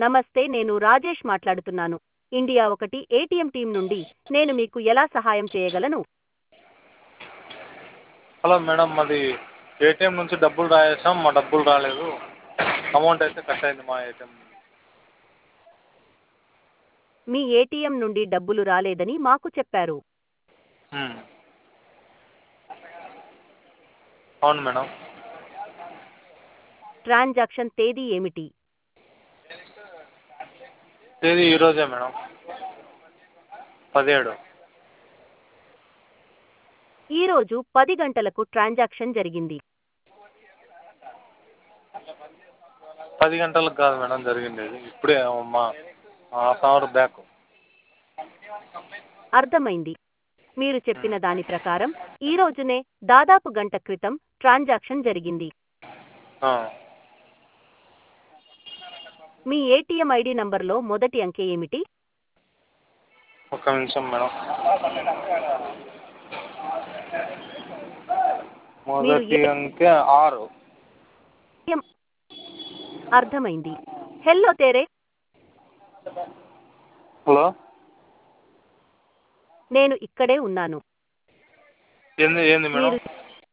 నమస్తే నేను రాజేష్ మాట్లాడుతున్నాను ఇండియా ఒకటి ఏటీఎం టీం నుండి నేను మీకు ఎలా సహాయం చేయగలను హలో మేడం మాది ఏటీఎం నుంచి డబ్బులు రాసేసాం మా డబ్బులు రాలేదు అమౌంట్ అయితే కట్ అయింది మా ఏటీఎం మీ ఏటీఎం నుండి డబ్బులు రాలేదని మాకు చెప్పారు అవును మేడం ట్రాన్సాక్షన్ తేదీ ఏమిటి తేదీ ఈరోజే మేడం పదిహేడు ఈరోజు పది గంటలకు ట్రాన్సాక్షన్ జరిగింది పది గంటలకు కాదు మేడం జరిగింది ఇది ఇప్పుడే మా హాఫ్ అవర్ బ్యాక్ అర్థమైంది మీరు చెప్పిన దాని ప్రకారం ఈ రోజునే దాదాపు గంట క్రితం ట్రాన్సాక్షన్ జరిగింది మీ ఏటీఎం ఐడి నంబర్లో మొదటి అంకె ఏమిటి ఒక్క నిమిషం మేడం మొదటి అంకె ఆరు ఏం అర్థమైంది హెల్లో తేరే హలో నేను ఇక్కడే ఉన్నాను ఏంది ఏంది మేడం మీరు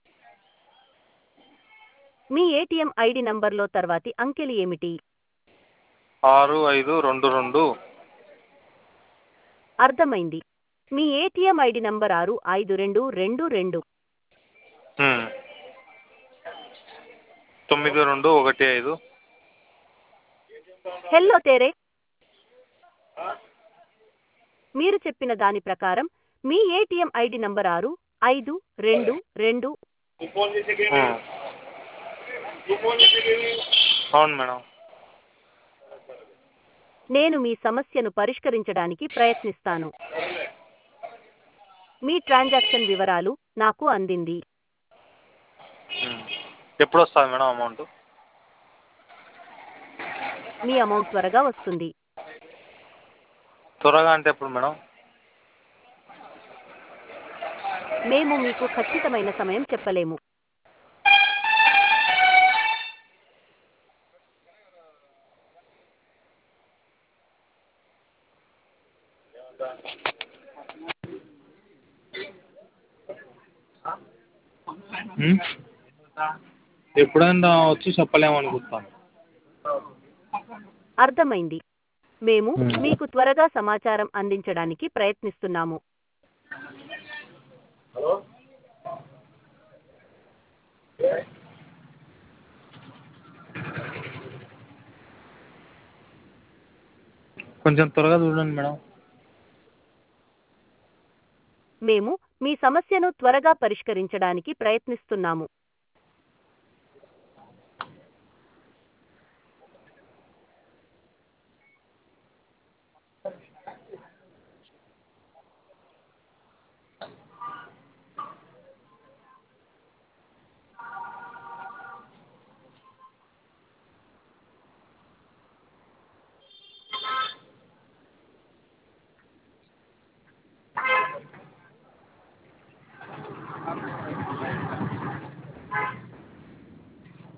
మీ ఏటీఎం ఐడి నంబర్లో తర్వాతి అంకెలు ఏమిటి ఆరు ఐదు రెండు రెండు అర్థమైంది మీ ఏటీఎం ఐడి నంబర్ ఆరు ఐదు రెండు రెండు రెండు ఉమ్. తొమ్మిది రెండు ఒకటి ఐదు హెల్లో తేరే మీరు చెప్పిన దాని ప్రకారం మీ ఏటీఎం ఐడి నంబర్ ఆరు ఐదు రెండు రెండు ఉమ్. అవును మేడం నేను మీ సమస్యను పరిష్కరించడానికి ప్రయత్నిస్తాను మీ ట్రాన్సాక్షన్ వివరాలు నాకు అందింది ఉమ్. ఎప్పుడు వస్తుంది మేడం అమౌంట్ మీ అమౌంట్ త్వరగా వస్తుంది త్వరగా అంటే ఎప్పుడు మేడం మేము మీకు ఖచ్చితమైన సమయం చెప్పలేము ఉమ్? ఎప్పుడైనా వచ్చి చెప్పలేము అనుకుంటాను అర్థమైంది మేము Hmm. మీకు త్వరగా సమాచారం అందించడానికి ప్రయత్నిస్తున్నాము కొంచెం త్వరగా చూడండి మేడం మేము మీ సమస్యను త్వరగా పరిష్కరించడానికి ప్రయత్నిస్తున్నాము